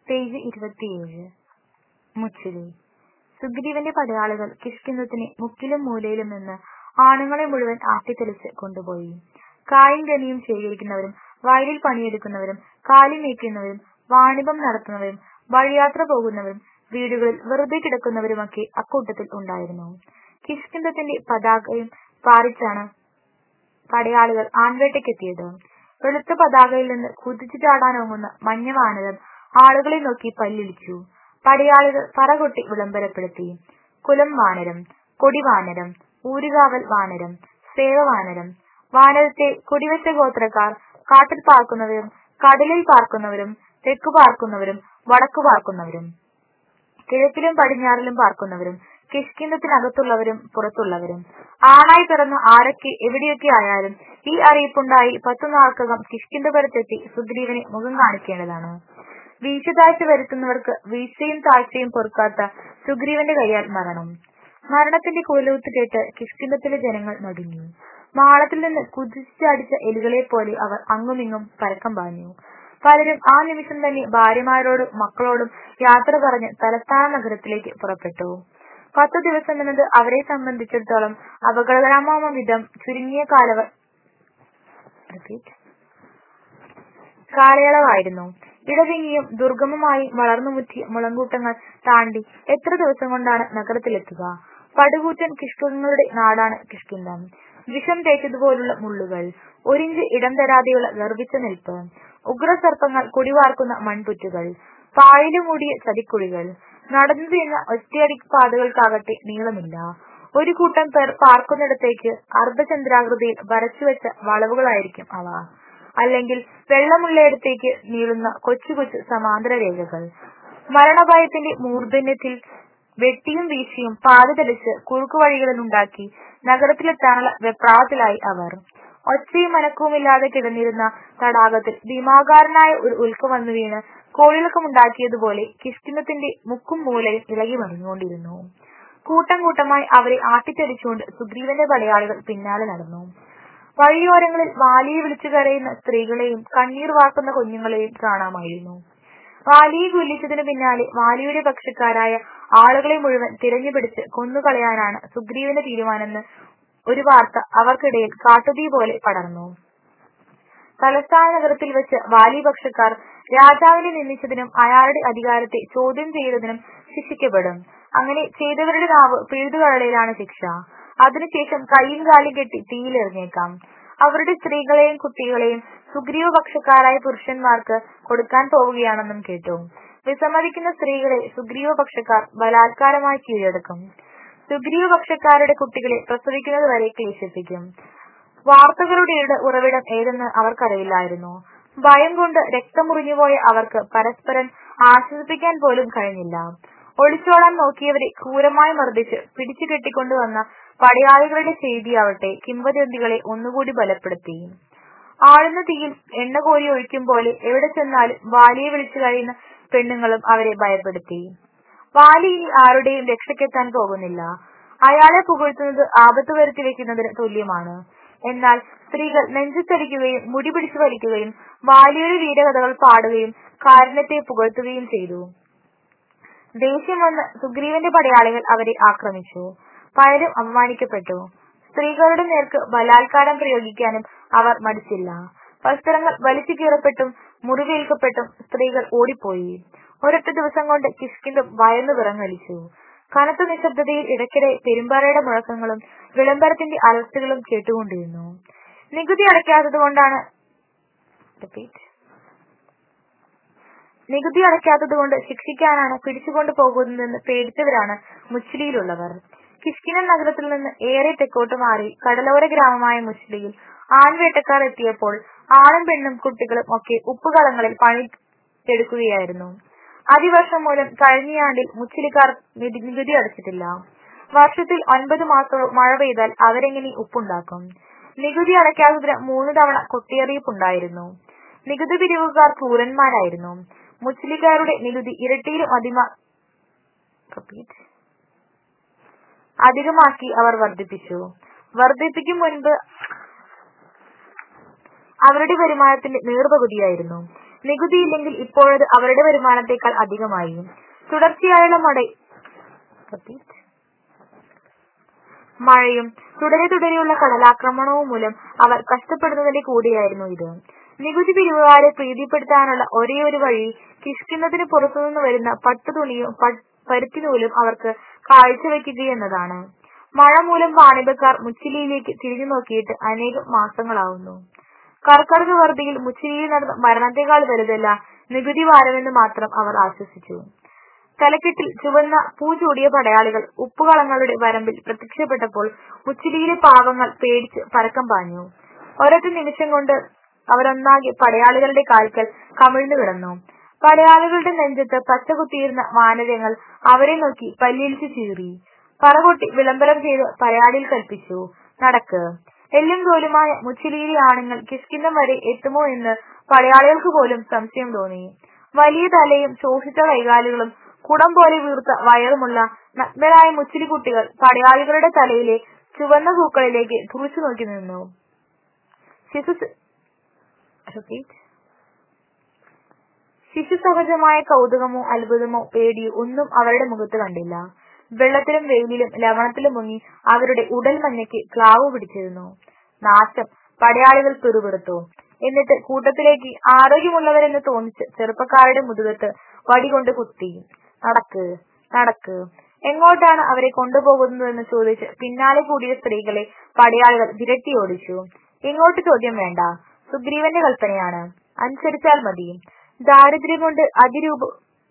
page ഇരുപത്തിയേഴ് മുച്ചിരി സുഗ്രീവന്റെ പടയാളികൾ കിഷ്കിന്ധത്തിനെ മുക്കിലും മൂലയിലും നിന്ന് ആണുങ്ങളെ മുഴുവൻ ആട്ടിത്തെളിച്ച് കൊണ്ടുപോയി കായും കനിയും ശേഖരിക്കുന്നവരും വയലിൽ പണിയെടുക്കുന്നവരും കാലി മേയ്ക്കുന്നവരും വാണിഭം നടത്തുന്നവരും വഴിയാത്ര പോകുന്നവരും വീടുകളിൽ വെറുതെ കിടക്കുന്നവരുമൊക്കെ അക്കൂട്ടത്തിൽ ഉണ്ടായിരുന്നു കിഷ്കിന്ധത്തിന്റെ പതാകയും പാറിച്ചാണ് പടയാളികൾ ആൺവേട്ടയ്ക്കെത്തിയത് വെളുത്ത പതാകയിൽ നിന്ന് കുതിച്ചു ചാടാനൊങ്ങുന്ന മഞ്ഞ വാനരം ആളുകളെ നോക്കി പല്ലിളിച്ചു പടയാളികൾ പറകൊട്ടി വിളംബരപ്പെടുത്തി കുലം വാനരം കൊടിവാനരം ഊരുകാവൽ വാനരം സേവവാനരം വാനരത്തെ കുടിവെച്ച ഗോത്രക്കാർ കാട്ടിൽ പാർക്കുന്നവരും കടലിൽ പാർക്കുന്നവരും തെക്കു പാർക്കുന്നവരും വടക്കു പാർക്കുന്നവരും കിഴക്കിലും പടിഞ്ഞാറിലും പാർക്കുന്നവരും കിഷ്കിന്ധത്തിനകത്തുള്ളവരും പുറത്തുള്ളവരും ആണായി പിറന്ന ആരൊക്കെ എവിടെയൊക്കെ ആയാലും ഈ അറിയിപ്പുണ്ടായി പത്തു നാൾക്കകം കിഷ്കിന്ധപുരത്തെത്തി സുഗ്രീവനെ മുഖം കാണിക്കേണ്ടതാണ് വീഴ്ചതാഴ്ച വരുത്തുന്നവർക്ക് വീഴ്ചയും താഴ്ചയും പൊറുക്കാത്ത സുഗ്രീവന്റെ കൈയാൽ മരണം മരണത്തിന്റെ കുലൂത്ത് കേട്ട് കിഷ്കിന്ധത്തിലെ ജനങ്ങൾ നടുങ്ങി മാളത്തിൽ നിന്ന് കുതിച്ചടിച്ച എലികളെ പോലെ അവർ അങ്ങുമിങ്ങും പരക്കം പാഞ്ഞു പലരും ആ നിമിഷം തന്നെ ഭാര്യമാരോടും മക്കളോടും യാത്ര പറഞ്ഞ് തലസ്ഥാന നഗരത്തിലേക്ക് പുറപ്പെട്ടു പത്തു ദിവസം എന്നത് അവരെ സംബന്ധിച്ചിടത്തോളം അപകടകരമാം വിധം ചുരുങ്ങിയ കാലവ കാലയളവായിരുന്നു ഇടതിങ്ങിയും ദുർഗമമായി വളർന്നുമുറ്റിയ മുളങ്കൂട്ടങ്ങൾ താണ്ടി എത്ര ദിവസം കൊണ്ടാണ് നഗരത്തിലെത്തുക പടുകൂറ്റൻ കിഷ്കങ്ങളുടെ നാടാണ് കിഷ്കിന്ധം വിഷം തേച്ചതുപോലുള്ള മുള്ളുകൾ ഒരിഞ്ച് ഇടം തരാതെയുള്ള ഗർഭിച്ച നിൽപ്പ് ഉഗ്രസർപ്പങ്ങൾ കുടിവാർക്കുന്ന മൺപുറ്റുകൾ പായലു മൂടിയ ചതിക്കുഴികൾ നടന്നു തീർന്ന ഒറ്റയടി പാതകൾക്കാകട്ടെ നീളമില്ല ഒരു കൂട്ടം പേർ പാർക്കുന്നിടത്തേക്ക് അർദ്ധചന്ദ്രാകൃതിയിൽ വരച്ചുവെച്ച വളവുകളായിരിക്കും അവ അല്ലെങ്കിൽ വെള്ളമുള്ളയിടത്തേക്ക് നീളുന്ന കൊച്ചു കൊച്ചു സമാന്തര രേഖകൾ മരണഭയത്തിന്റെ മൂർധന്യത്തിൽ വെട്ടിയും വീശിയും പാത തെളിച്ച് കുറുക്കുവഴികളുണ്ടാക്കി നഗരത്തിലെത്താനുള്ള വെപ്രാളത്തിലായി അവർ ഒച്ചയും മനക്കവുമില്ലാതെ കിടന്നിരുന്ന തടാകത്തിൽ ഭീമാകാരനായ ഒരു ഉൽക്കം വന്നു വീണ് കോളിളക്കമുണ്ടാക്കിയതുപോലെ കിഷ്കിന്ധത്തിന്റെ മുക്കും മൂലയും ഇളകി മറിഞ്ഞുകൊണ്ടിരുന്നു കൂട്ടം കൂട്ടമായി അവരെ ആട്ടിത്തെളിച്ചുകൊണ്ട് സുഗ്രീവന്റെ പടയാളികൾ പിന്നാലെ നടന്നു വഴിയോരങ്ങളിൽ വാലിയെ വിളിച്ചു കരയുന്ന സ്ത്രീകളെയും കണ്ണീർ വാക്കുന്ന കുഞ്ഞുങ്ങളെയും കാണാമായിരുന്നു വാലിയെ കൊല്ലിച്ചതിനു പിന്നാലെ വാലിയുടെ പക്ഷക്കാരായ ആളുകളെ മുഴുവൻ തിരഞ്ഞുപിടിച്ച് കൊന്നുകളയാനാണ് സുഗ്രീവന്റെ തീരുമാനമെന്ന് ഒരു വാർത്ത അവർക്കിടയിൽ കാട്ടുതീ പോലെ പടർന്നു തലസ്ഥാന നഗരത്തിൽ വെച്ച് വാലി പക്ഷക്കാർ രാജാവിനെ നിന്ദിച്ചതിനും അയാളുടെ അധികാരത്തെ ചോദ്യം ചെയ്തതിനും ശിക്ഷിക്കപ്പെടും അങ്ങനെ ചെയ്തവരുടെ നാവ് പിഴുതുകളയിലാണ് ശിക്ഷ അതിനുശേഷം കൈയും കാലും കെട്ടി തീയിലെറിഞ്ഞേക്കാം അവരുടെ സ്ത്രീകളെയും കുട്ടികളെയും സുഗ്രീവ പക്ഷക്കാരായ പുരുഷന്മാർക്ക് കൊടുക്കാൻ പോവുകയാണെന്നും കേട്ടു വിസമ്മതിക്കുന്ന സ്ത്രീകളെ സുഗ്രീവ പക്ഷക്കാർ ബലാത്കാരമായി കീഴടക്കും സുഗ്രീവ പക്ഷക്കാരുടെ കുട്ടികളെ പ്രസവിക്കുന്നത് വരെ ക്ലേശിപ്പിക്കും വാർത്തകളുടെ ഉറവിടം ഏതെന്ന് അവർക്കറിയില്ലായിരുന്നു ഭയം കൊണ്ട് രക്തമുറിഞ്ഞുപോയ അവർക്ക് പരസ്പരം ആശ്വസിപ്പിക്കാൻ പോലും കഴിഞ്ഞില്ല ഒളിച്ചോടാൻ നോക്കിയവരെ ക്രൂരമായി മർദ്ദിച്ച് പിടിച്ചു കെട്ടിക്കൊണ്ടുവന്ന പടയാളികളുടെ ചെയ്തിയാവട്ടെ കിംവദന്തികളെ ഒന്നുകൂടി ബലപ്പെടുത്തി ആളുന്ന തീയിൽ എണ്ണ കോരി ഒഴിക്കും പോലെ എവിടെ ചെന്നാലും വാലിയെ വിളിച്ചു കഴിയുന്ന പെണ്ണുങ്ങളും അവരെ ഭയപ്പെടുത്തി വാലി ഇനി ആരുടെയും രക്ഷയ്ക്കെത്താൻ പോകുന്നില്ല അയാളെ പുകഴ്ത്തുന്നത് ആപത്ത് വരുത്തി വെക്കുന്നതിന് തുല്യമാണ് എന്നാൽ സ്ത്രീകൾ നെഞ്ചത്തടിക്കുകയും മുടി പിടിച്ചു വലിക്കുകയും വാലിയുടെ വീരകഥകൾ പാടുകയും കാരുണ്യത്തെ പുകഴ്ത്തുകയും ചെയ്തു ദേഷ്യം വന്ന് സുഗ്രീവന്റെ പടയാളികൾ അവരെ ആക്രമിച്ചു പലരും അപമാനിക്കപ്പെട്ടു സ്ത്രീകളുടെ നേർക്ക് ബലാത്കാരം പ്രയോഗിക്കാനും അവർ മടിച്ചില്ല വസ്ത്രങ്ങൾ വലിച്ചു കീറപ്പെട്ടും മുറിവേൽക്കപ്പെട്ടും സ്ത്രീകൾ ഓടിപ്പോയി ഒരൊറ്റ ദിവസം കൊണ്ട് കിഷ്കിന്ധം വയന്നു വിറങ്ങലിച്ചു കനത്ത നിശബ്ദതയിൽ ഇടയ്ക്കിടെ പെരുമ്പാറയുടെ മുഴക്കങ്ങളും വിളംബരത്തിന്റെ അലർച്ചകളും കേട്ടുകൊണ്ടിരുന്നു നികുതി അടയ്ക്കാത്തത് കൊണ്ടാണ് നികുതി അടയ്ക്കാത്തത് കൊണ്ട് ശിക്ഷിക്കാനാണ് പിടിച്ചുകൊണ്ടു പോകുന്നതെന്ന് പേടിച്ചവരാണ് മുച്ചിലിയിലുള്ളവർ കിഷ്കിന നഗരത്തിൽ നിന്ന് ഏറെ തെക്കോട്ട് മാറി കടലോര ഗ്രാമമായ മുച്ചിലിയിൽ ആൺവേട്ടക്കാർ എത്തിയപ്പോൾ ആണും പെണ്ണും കുട്ടികളും ഒക്കെ ഉപ്പുകളങ്ങളിൽ പണിയെടുക്കുകയായിരുന്നു അതിവർഷം മൂലം കഴിഞ്ഞയാണ്ടിൽ മുച്ചിലിക്കാർ നികുതി അടച്ചിട്ടില്ല വർഷത്തിൽ ഒൻപത് മാസവും മഴ പെയ്താൽ അവരെങ്ങനെ ഉപ്പുണ്ടാക്കും നികുതി അടയ്ക്കാത്തതിന് മൂന്ന് തവണ കൊട്ടിയറിയിപ്പുണ്ടായിരുന്നു നികുതി പിരിവുകാർ ക്രൂരന്മാരായിരുന്നു മുസ്ലിക്കാരുടെ നികുതി ഇരട്ടിയിലും അധിമ അധികമാക്കി അവർ വർദ്ധിപ്പിച്ചു വർദ്ധിപ്പിക്കും മുൻപ് അവരുടെ വരുമാനത്തിന്റെ നേർപകുതിയായിരുന്നു നികുതിയില്ലെങ്കിൽ ഇപ്പോഴത് അവരുടെ വരുമാനത്തേക്കാൾ അധികമായി തുടർച്ചയായുള്ള മട മഴയും തുടരെ തുടരെയുള്ള കടലാക്രമണവും മൂലം അവർ കഷ്ടപ്പെടുന്നതിന്റെ കൂടിയായിരുന്നു ഇത് നികുതി പിരിവുകാരെ പ്രീതിപ്പെടുത്താനുള്ള ഒരേയൊരു വഴി കിഷ്കിന്നതിന് പുറത്തുനിന്ന് വരുന്ന പട്ടുതുണിയും പരുത്തിനൂലും അവർക്ക് കാഴ്ചവെക്കുകയെന്നതാണ് മഴ മൂലം വാണിഭക്കാർ മുച്ചിലിയിലേക്ക് തിരിഞ്ഞു നോക്കിയിട്ട് അനേകം മാസങ്ങളാവുന്നു കർക്കടക വറുതിയിൽ മുച്ചിലിയിൽ നടന്ന മരണത്തെക്കാൾ വലുതല്ല നികുതി ഭാരമെന്ന് മാത്രം അവർ ആശ്വസിച്ചു തലക്കെട്ടിൽ ചുവന്ന പൂ ചൂടിയ പടയാളികൾ ഉപ്പുകളങ്ങളുടെ വരമ്പിൽ പ്രത്യക്ഷപ്പെട്ടപ്പോൾ മുച്ചിലിയിലെ പാവങ്ങൾ പേടിച്ച് പരക്കം പാഞ്ഞു ഒരൊറ്റ നിമിഷം കൊണ്ട് അവരൊന്നാകെ പടയാളികളുടെ കാൽക്കൽ കമിഴ്ന്നു കിടന്നു പടയാളികളുടെ നെഞ്ചത്ത് പച്ച കുത്തിയിരുന്ന വാനരങ്ങൾ അവരെ നോക്കി പല്ലിയിൽച്ച് ചീറി പറകൊട്ടി വിളംബരം ചെയ്ത് പടയാളിയിൽ കൽപ്പിച്ചു നടക്ക് എല്ലും തോലുമായ മുച്ചിലിയിലെ ആണുങ്ങൾ കിഷ്കിന്നം വരെ എത്തുമോ എന്ന് പടയാളികൾക്ക് പോലും സംശയം തോന്നി വലിയ തലയും ശോഷിച്ച കൈകാലുകളും കുടം പോലെ വീർത്ത വയറുമുള്ള നഗ്നരായ മുച്ചിലി കുട്ടികൾ പടയാളികളുടെ തലയിലെ ചുവന്ന പൂക്കളിലേക്ക് തുറച്ചു നോക്കി നിന്നു ശിശു ശിശു സഹജമായ കൗതുകമോ അത്ഭുതമോ പേടിയോ ഒന്നും അവരുടെ മുഖത്ത് കണ്ടില്ല വെള്ളത്തിലും വെയിലിലും ലവണത്തിലും മുങ്ങി അവരുടെ ഉടൽ മഞ്ഞയ്ക്ക് ക്ലാവ് പിടിച്ചിരുന്നു നാശം പടയാളികൾ പിറുപിറുത്തു എന്നിട്ട് കൂട്ടത്തിലേക്ക് ആരോഗ്യമുള്ളവരെന്ന് തോന്നിച്ച് ചെറുപ്പക്കാരുടെ മുതുകത്ത് വടികൊണ്ട് കുത്തി നടക്ക് നടക്ക് എങ്ങോട്ടാണ് അവരെ കൊണ്ടുപോകുന്നതെന്ന് ചോദിച്ച് പിന്നാലെ കൂടിയ സ്ത്രീകളെ പടയാളികൾ വിരട്ടി ഓടിച്ചു ഇങ്ങോട്ട് ചോദ്യം വേണ്ട സുഗ്രീവന്റെ കൽപ്പനയാണ് അനുസരിച്ചാൽ മതി ദാരിദ്ര്യം കൊണ്ട് അതിരൂപ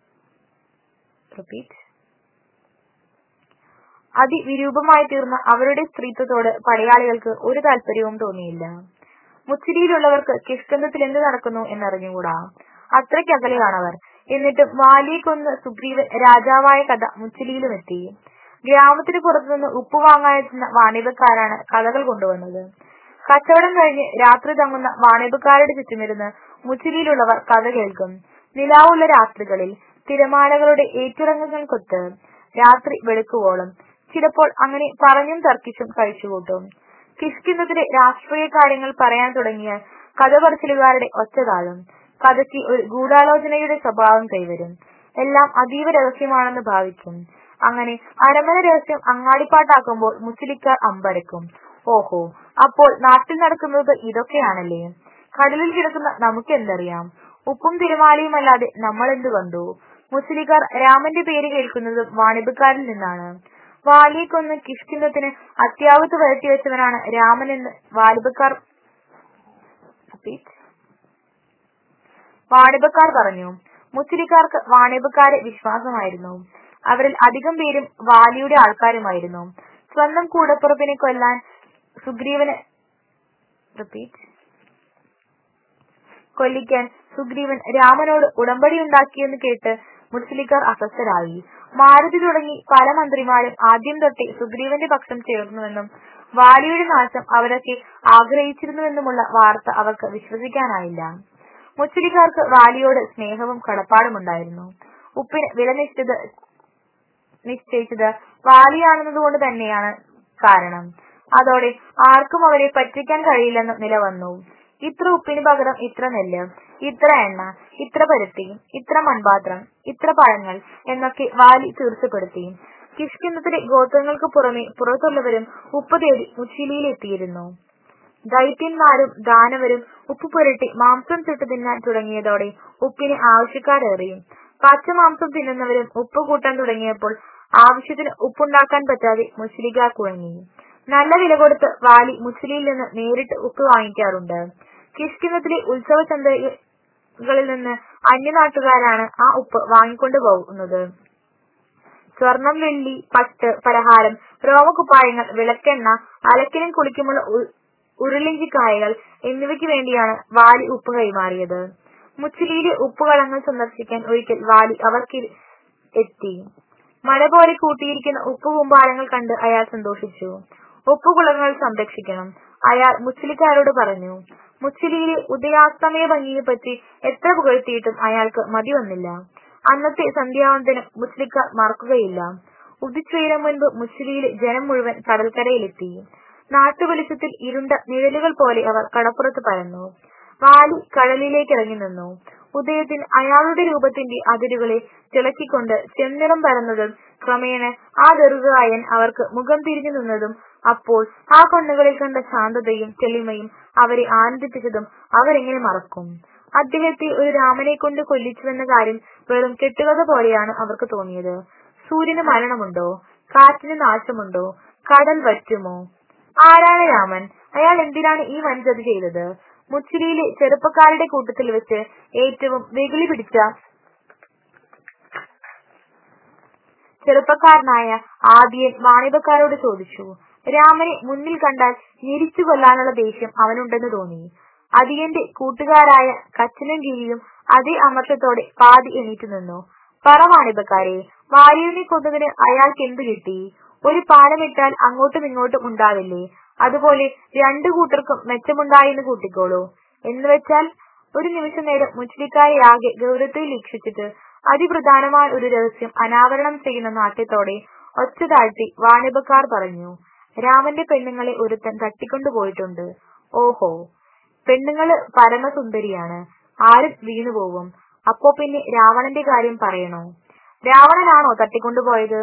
അതിവിരൂപമായി തീർന്ന അവരുടെ സ്ത്രീത്വത്തോട് പടയാളികൾക്ക് ഒരു താല്പര്യവും തോന്നിയില്ല മുച്ചിരിയിലുള്ളവർക്ക് കിഷ്കന്ധത്തിൽ എന്ത് നടക്കുന്നു എന്നറിഞ്ഞുകൂടാ അത്രയ്ക്കകലെയാണവർ എന്നിട്ടും വാലിയെ കൊന്ന് സുഗ്രീവൻ രാജാവായ കഥ മുച്ചിലിയിലും എത്തി ഗ്രാമത്തിന് പുറത്തുനിന്ന് ഉപ്പ് വാങ്ങാനെത്തുന്ന വാണിഭക്കാരാണ് കഥകൾ കൊണ്ടുവന്നത് കച്ചവടം കഴിഞ്ഞ് രാത്രി തങ്ങുന്ന വാണിഭക്കാരുടെ ചുറ്റുമിരുന്ന് മുച്ചിലിയിലുള്ളവർ കഥ കേൾക്കും നിലാവുള്ള രാത്രികളിൽ തിരമാലകളുടെ ഏറ്റുറങ്ങുകൾക്കൊത്ത് രാത്രി വെളുക്കുവോളം ചിലപ്പോൾ അങ്ങനെ പറഞ്ഞും തർക്കിച്ചും കഴിച്ചുകൂട്ടും കിഷ്കിന്നതിലെ രാഷ്ട്രീയ കാര്യങ്ങൾ പറയാൻ തുടങ്ങിയ കഥ പറച്ചിലുകാരുടെ ഒച്ചതാളും കഥയ്ക്ക് ഒരു ഗൂഢാലോചനയുടെ സ്വഭാവം കൈവരും എല്ലാം അതീവ രഹസ്യമാണെന്ന് ഭാവിക്കും അങ്ങനെ അരമന രഹസ്യം അങ്ങാടിപ്പാട്ടാക്കുമ്പോൾ മുച്ചിലിക്കാർ അമ്പരക്കും ഓഹോ അപ്പോൾ നാട്ടിൽ നടക്കുന്നത് ഇതൊക്കെയാണല്ലേ കടലിൽ കിടക്കുന്ന നമുക്ക് എന്തറിയാം ഉപ്പും തിരുമാലയുമല്ലാതെ നമ്മൾ എന്ത് കണ്ടു മുസ്ലിക്കാർ രാമന്റെ പേര് കേൾക്കുന്നതും വാണിഭക്കാരിൽ നിന്നാണ് വാലിയെ കൊന്ന് കിഷ്കിന്നത്തിന് അത്യാവത്ത് വരുത്തി വെച്ചവനാണ് രാമൻ എന്ന് വാലിബക്കാർ വാണിഭക്കാർ പറഞ്ഞു മുസ്ലിക്കാർക്ക് വാണിഭക്കാരെ വിശ്വാസമായിരുന്നു അവരിൽ അധികം പേരും വാലിയുടെ ആൾക്കാരുമായിരുന്നു സ്വന്തം കൂടപ്പുറപ്പിനെ കൊല്ലാൻ സുഗ്രീവന് റിപ്പീറ്റ് കൊല്ലിക്കാൻ സുഗ്രീവൻ രാമനോട് ഉടമ്പടി ഉണ്ടാക്കിയെന്ന് കേട്ട് മുസ്ലിക്കാർ അസ്വസ്ഥരായി മാരുതി തുടങ്ങി പല മന്ത്രിമാരും ആദ്യം തൊട്ടേ സുഗ്രീവന്റെ പക്ഷം ചേർന്നുവെന്നും വാലിയുടെ നാശം അവരൊക്കെ ആഗ്രഹിച്ചിരുന്നുവെന്നുമുള്ള വാർത്ത അവർക്ക് വിശ്വസിക്കാനായില്ല മുസ്ലിക്കാർക്ക് വാലിയോട് സ്നേഹവും കടപ്പാടുമുണ്ടായിരുന്നു ഉപ്പിന് വില നിശ്ചിത നിശ്ചയിച്ചത് വാലിയാണെന്നതുകൊണ്ട് തന്നെയാണ് കാരണം അതോടെ ആർക്കും അവരെ പറ്റിക്കാൻ കഴിയില്ലെന്ന് നിലവന്നു ഇത്ര ഉപ്പിന് പകരം ഇത്ര നെല്ല് ഇത്ര എണ്ണ ഇത്ര പരുത്തി ഇത്ര മൺപാത്രം ഇത്ര പഴങ്ങൾ എന്നൊക്കെ വാലി തീർച്ചപ്പെടുത്തി കിഷ്കിന്നത്തിലെ ഗോത്രങ്ങൾക്ക് പുറമെ പുറത്തുള്ളവരും ഉപ്പ് തേടി മുച്ചിലിയിലെത്തിയിരുന്നു ദൈത്യന്മാരും ദാനവരും ഉപ്പ് പുരട്ടി മാംസം ചുട്ടു തിന്നാൻ തുടങ്ങിയതോടെ ഉപ്പിന് ആവശ്യക്കാരേറിയും പച്ച മാംസം തിന്നുന്നവരും ഉപ്പ് കൂട്ടാൻ തുടങ്ങിയപ്പോൾ ആവശ്യത്തിന് ഉപ്പുണ്ടാക്കാൻ പറ്റാതെ മുസ്ലികാർ കുഴങ്ങി നല്ല വില കൊടുത്ത് വാലി മുസ്ലിയിൽ നിന്ന് നേരിട്ട് ഉപ്പ് വാങ്ങിക്കാറുണ്ട് കിഷ്കിന്നത്തിലെ ഉത്സവ ചന്തകളിൽ നിന്ന് അന്യനാട്ടുകാരാണ് ആ ഉപ്പ് വാങ്ങിക്കൊണ്ടു പോകുന്നത് സ്വർണം വെള്ളി പട്ട് പലഹാരം രോമകുപ്പായങ്ങൾ വിളക്കെണ്ണ അലക്കിനും കുളിക്കുമുള്ള ഉരുളിഞ്ചിക്കായകൾ എന്നിവയ്ക്ക് വേണ്ടിയാണ് വാലി ഉപ്പ് കൈമാറിയത് മുച്ചിലിയിലെ ഉപ്പുകളങ്ങൾ സന്ദർശിക്കാൻ ഒരിക്കൽ വാലി അവർക്ക് എത്തി മഴ പോലെ കൂട്ടിയിരിക്കുന്ന ഉപ്പ് കൂമ്പാരങ്ങൾ കണ്ട് അയാൾ സന്തോഷിച്ചു ഉപ്പുകുളങ്ങൾ സംരക്ഷിക്കണം അയാൾ മുച്ചിലിക്കാരോട് പറഞ്ഞു മുച്ചിലിയിലെ ഉദയാസ്തമയ ഭംഗിയെപ്പറ്റി എത്ര പുകഴ്ത്തിയിട്ടും അയാൾക്ക് മതി വന്നില്ല അന്നത്തെ സന്ധ്യാവന്തനം മുസ്ലിക്കാർ മറക്കുകയില്ല ഉദിച്ചുയരം മുൻപ് മുച്ചിലിയിലെ ജനം മുഴുവൻ കടൽക്കരയിലെത്തി നാട്ടുവെളിച്ചത്തിൽ ഇരുണ്ട നിഴലുകൾ പോലെ അവർ കടപ്പുറത്ത് പരന്നു വാലി കടലിലേക്ക് ഇറങ്ങി നിന്നു ഉദയത്തിന് അയാളുടെ രൂപത്തിന്റെ അതിരുകളെ തിളക്കിക്കൊണ്ട് ചെന്നിറം പരന്നതും ക്രമേണ ആ ദീർഘകായൻ അവർക്ക് മുഖം തിരിഞ്ഞു നിന്നതും അപ്പോൾ ആ കണ്ണുകളിൽ കണ്ട ശാന്തതയും തെളിമയും അവരെ ആനന്ദിപ്പിച്ചതും അവരെങ്ങനെ മറക്കും അദ്ദേഹത്തെ ഒരു രാമനെ കൊണ്ട് കൊല്ലിച്ചുവെന്ന കാര്യം വെറും കെട്ടുകഥ പോലെയാണ് അവർക്ക് തോന്നിയത് സൂര്യന് മരണമുണ്ടോ കാറ്റിന് നാശമുണ്ടോ കടൽ വറ്റുമോ ആരാണ് രാമൻ അയാൾ എന്തിനാണ് ഈ വൻചതി ചെയ്തത് മുച്ചിരിയിലെ ചെറുപ്പക്കാരുടെ കൂട്ടത്തിൽ വെച്ച് ഏറ്റവും വെകിളി പിടിച്ച ചെറുപ്പക്കാരനായ ആദിയൻ വാണിഭക്കാരോട് ചോദിച്ചു രാമനെ മുന്നിൽ കണ്ടാൽ ഞെരിച്ചു കൊല്ലാനുള്ള ദേഷ്യം അവനുണ്ടെന്ന് തോന്നി അദിയന്റെ കൂട്ടുകാരായ കച്ചനും ഗിരിയും അതേ അമർഷത്തോടെ പാതി എണീറ്റു നിന്നു പറ വാണിഭക്കാരെ വാലിയനെ കൊന്നതിന് അയാൾക്ക് എന്ത് കിട്ടി ഒരു പാലമിട്ടാൽ അങ്ങോട്ടും ഇങ്ങോട്ടും ഉണ്ടാവില്ലേ അതുപോലെ രണ്ടു കൂട്ടർക്കും മെച്ചമുണ്ടായെന്ന് കൂട്ടിക്കോളൂ എന്നുവെച്ചാൽ ഒരു നിമിഷം നേരം മുച്ചിലിക്കാരെ ആകെ ഗൗരവത്തിൽ വീക്ഷിച്ചിട്ട് അതിപ്രധാനമായ ഒരു രഹസ്യം അനാവരണം ചെയ്യുന്ന നാട്യത്തോടെ ഒച്ച താഴ്ത്തി വാണിഭക്കാർ പറഞ്ഞു രാമന്റെ പെണ്ണുങ്ങളെ ഒരുത്തൻ തട്ടിക്കൊണ്ടുപോയിട്ടുണ്ട് ഓഹോ പെണ്ണുങ്ങള് പരമസുന്ദരിയാണ് ആരും വീണുപോകും അപ്പോ പിന്നെ രാവണന്റെ കാര്യം പറയണോ രാവണനാണോ തട്ടിക്കൊണ്ടുപോയത്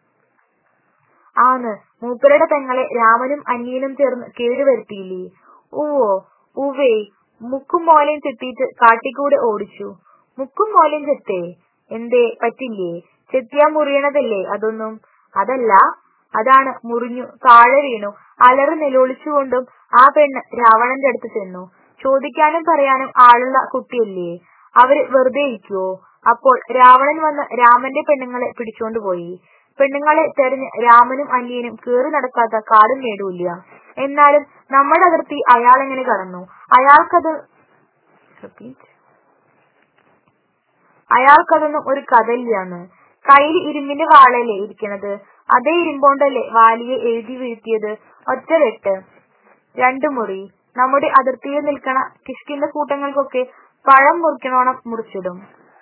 ആന്ന് മൂപ്പരുടെ പെങ്ങളെ രാമനും അന്യനും ചേർന്ന് കേടുവരുത്തിയില്ലേ ഉവ്വോ ഉവ്വേ മുക്കും മോലയും ചെത്തിയിട്ട് കാട്ടിക്കൂടെ ഓടിച്ചു മുക്കും മോലയും ചെത്തേ എന്തേ പറ്റില്ലേ ചെത്തിയാ മുറിയണതല്ലേ അതൊന്നും അതല്ല അതാണ് മുറിഞ്ഞു താഴെ വീണു അലറി നിലവിളിച്ചുകൊണ്ടും ആ പെണ്ണ് രാവണന്റെ അടുത്ത് ചെന്നു ചോദിക്കാനും പറയാനും ആളുള്ള കുട്ടിയല്ലേ അവര് വെറുതെ ഇരിക്കുവോ അപ്പോൾ രാവണൻ വന്ന് രാമന്റെ പെണ്ണുങ്ങളെ പിടിച്ചോണ്ടുപോയി പെണ്ണുങ്ങളെ തെരഞ്ഞ് രാമനും അന്യനും കേറി നടക്കാത്ത കാടും നേടൂല്ല എന്നാലും നമ്മുടെ അതിർത്തി അയാൾ എങ്ങനെ കടന്നു അയാൾക്കത് അയാൾക്കതൊന്നും ഒരു കഥയില്ലാന്ന് കയ്യിൽ ഇരുമ്പിന്റെ വാളല്ലേ ഇരിക്കണത് അതേ ഇരുമ്പോണ്ടല്ലേ വാലിയെ എഴുതി വീഴ്ത്തിയത് ഒറ്റ വെട്ട് രണ്ടു മുറി നമ്മുടെ അതിർത്തിയിൽ നിൽക്കണ കിഷ്കിന്റെ കൂട്ടങ്ങൾക്കൊക്കെ പഴം മുറിക്കണോണം മുറിച്ചിടും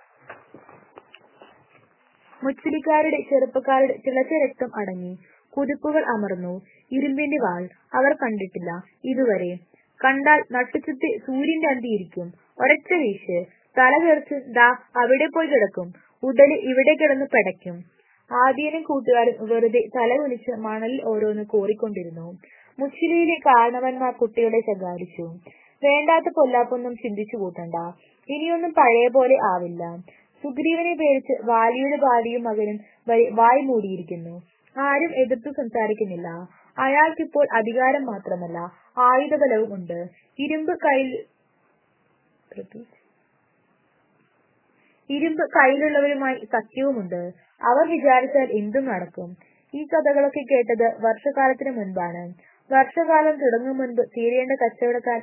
മുച്ചിലിക്കാരുടെ ചെറുപ്പക്കാരുടെ തിളച്ച രക്തം അടങ്ങി കുതിപ്പുകൾ അമർന്നു ഇരുമ്പിന്റെ വാൾ അവർ കണ്ടിട്ടില്ല ഇതുവരെ കണ്ടാൽ നട്ടുചുത്തി സൂര്യന്റെ അന്തിയിരിക്കും ഒരൊറ്റ വീശ് തല തെറിച്ച് ദാ അവിടെ പോയി കിടക്കും ഉടല് ഇവിടെ കിടന്ന് പെടയ്ക്കും ആദ്യനും കൂട്ടുകാരും വെറുതെ തല കുനിച്ച് മണലിൽ ഓരോന്ന് കോറിക്കൊണ്ടിരുന്നു മുച്ചിലിയിലെ കാരണവന്മാർ കുട്ടികളെ ശകാരിച്ചു വേണ്ടാത്ത പൊല്ലാപ്പൊന്നും ചിന്തിച്ചു കൂട്ടണ്ട ഇനിയൊന്നും പഴയ പോലെ ആവില്ല സുഗ്രീവനെ പേടിച്ച് വാലിയുടെ ഭാര്യയും മകനും വരെ വായ് മൂടിയിരിക്കുന്നു ആരും എതിർത്തു സംസാരിക്കുന്നില്ല അയാൾക്കിപ്പോൾ അധികാരം മാത്രമല്ല ആയുധബലവും ഉണ്ട് ഇരുമ്പ് കയ്യിൽ ഇരുമ്പ് കയ്യിലുള്ളവരുമായി സഖ്യവുമുണ്ട് അവർ വിചാരിച്ചാൽ എന്തും നടക്കും ഈ കഥകളൊക്കെ കേട്ടത് വർഷകാലത്തിന് മുൻപാണ് വർഷകാലം തുടങ്ങും മുൻപ് തീരേണ്ട കച്ചവടക്കാർ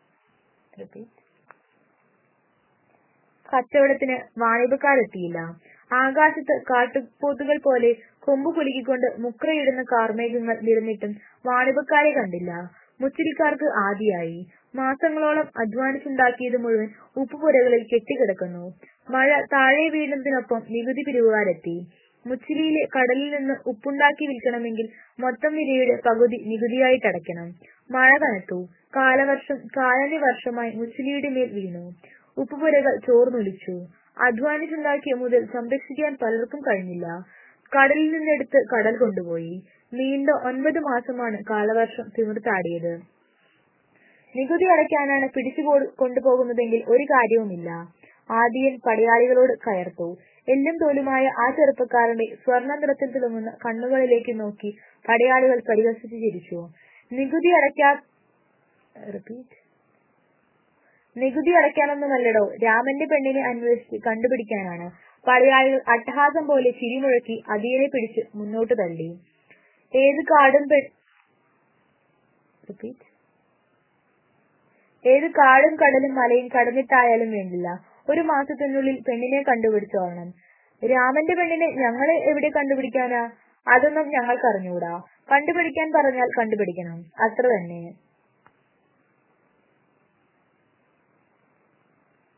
കച്ചവടത്തിന് വാണിഭക്കാരെത്തിയില്ല ആകാശത്ത് കാട്ടുപോത്തുകൾ പോലെ കൊമ്പു കുലുക്കിക്കൊണ്ട് മുക്രയിടുന്ന കാർമേഘങ്ങൾ നിരന്നിട്ടും വാണിഭക്കാരെ കണ്ടില്ല മുച്ചിരിക്കാർക്ക് ആദിയായി മാസങ്ങളോളം അധ്വാനിച്ചുണ്ടാക്കിയത് മുഴുവൻ ഉപ്പുപുരകളിൽ കെട്ടിക്കിടക്കുന്നു മഴ താഴെ വീഴുന്നതിനൊപ്പം നികുതി പിരിവുകാരെത്തി മുച്ചിലിയിലെ കടലിൽ നിന്ന് ഉപ്പുണ്ടാക്കി വിൽക്കണമെങ്കിൽ മൊത്തം വിലയുടെ പകുതി നികുതിയായിട്ടടയ്ക്കണം മഴ കനത്തു കാലവർഷം കാലനി വർഷമായി മുച്ചിലിയുടെ മേൽ വീണു ഉപ്പുപുരകൾ ചോർന്നൊലിച്ചു അധ്വാനിച്ചുണ്ടാക്കിയ മുതൽ സംരക്ഷിക്കാൻ പലർക്കും കഴിഞ്ഞില്ല കടലിൽ നിന്നെടുത്ത് കടൽ കൊണ്ടുപോയി നീണ്ട ഒൻപത് മാസമാണ് കാലവർഷം തിമിർത്താടിയത് നികുതി അടയ്ക്കാനാണ് പിടിച്ചു കൊണ്ടുപോകുന്നതെങ്കിൽ ഒരു കാര്യവുമില്ല ആദിയൻ പടയാളികളോട് കയർത്തു എല്ലും തോലുമായ ആ ചെറുപ്പക്കാരന്റെ സ്വർണ്ണ നിറത്തിൽ തിളങ്ങുന്ന കണ്ണുകളിലേക്ക് നോക്കി പടയാളികൾ പരിഹസിച്ചു ചിരിച്ചു നികുതി അടയ്ക്കാ റിപ്പീറ്റ് നികുതി അടയ്ക്കാനൊന്നുമല്ലടോ രാമന്റെ പെണ്ണിനെ അന്വേഷിച്ച് കണ്ടുപിടിക്കാനാണ് പടയാളികൾ അട്ടഹാസം പോലെ ചിരിമുഴക്കി അതിയനെ പിടിച്ച് മുന്നോട്ട് തള്ളി ഏത് കാടും പെ റിപ്പീറ്റ് ഏത് കാടും കടലും മലയും കടന്നിട്ടായാലും വേണ്ടില്ല ഒരു മാസത്തിനുള്ളിൽ പെണ്ണിനെ കണ്ടുപിടിച്ചോളണം രാമന്റെ പെണ്ണിനെ ഞങ്ങൾ എവിടെ കണ്ടുപിടിക്കാനാ അതൊന്നും ഞങ്ങൾക്കറിഞ്ഞൂടാ കണ്ടുപിടിക്കാൻ പറഞ്ഞാൽ കണ്ടുപിടിക്കണം അത്ര തന്നെ